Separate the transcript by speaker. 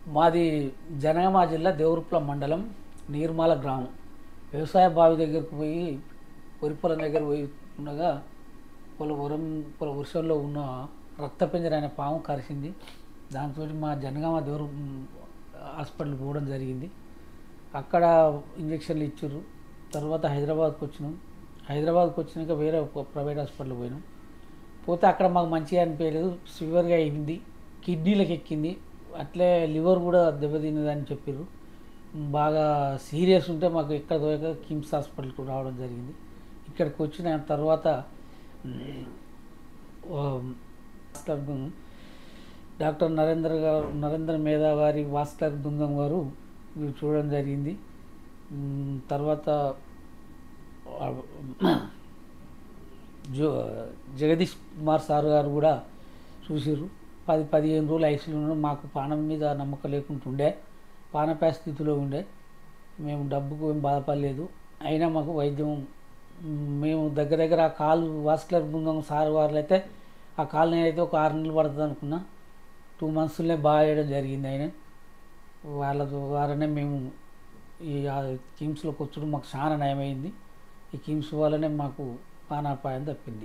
Speaker 1: మాది జనగామ జిల్లా దేవరుప్ల మండలం నీర్మాల గ్రామం వ్యవసాయ బావి దగ్గరకు పోయి వరి పొలం దగ్గర పోయి ఉండగా పొల వరం పొల వర్షంలో ఉన్న రక్తపింజర అనే పాము కరిసింది దాంతో మా జనగామ దేవరు హాస్పిటల్కి పోవడం జరిగింది అక్కడ ఇంజక్షన్లు ఇచ్చారు తర్వాత హైదరాబాద్కి వచ్చినాం హైదరాబాద్కి వచ్చినాక వేరే ఒక ప్రైవేట్ హాస్పిటల్కి పోయినాం పోతే అక్కడ మాకు మంచిగా అనిపించలేదు సివియర్గా అయింది కిడ్నీలకు ఎక్కింది అట్లే లివర్ కూడా దెబ్బతిన్నదని చెప్పారు బాగా సీరియస్ ఉంటే మాకు ఎక్కడ దొరక కిమ్స్ హాస్పిటల్కి రావడం జరిగింది ఇక్కడికి వచ్చిన తర్వాత ఆ, డాక్టర్ నరేంద్ర గారు నరేంద్ర మేధా గారి వాస్కర్ బృందం గారు ఇది చూడడం జరిగింది మ్, తర్వాత ఆ, జో జగదీష్ కుమార్ సార్ గారు కూడా చూసిర్రు పది పదిహేను రోజులు ఐసీలో ఉన్నాం మాకు పానం మీద నమ్మకం లేకుంటుండే పానపాయ స్థితిలో ఉండే మేము డబ్బుకు ఏం బాధపడలేదు అయినా మాకు వైద్యం మ్, మేము దగ్గర దగ్గర ఆ కాలు వాస్కులర్ బృందం సార్ వారు అయితే ఆ కాలు నేనైతే ఒక ఆరు నెలలు పడుతుంది అనుకున్నా టూ మంత్స్లోనే బాగా చేయడం జరిగింది ఆయన వాళ్ళ ద్వారానే మేము ఈ ఆ కిమ్స్లోకి వచ్చడం మాకు చాలా నయమైంది ఈ కిమ్స్ వల్లనే మాకు ప్రాణాపాయం తప్పింది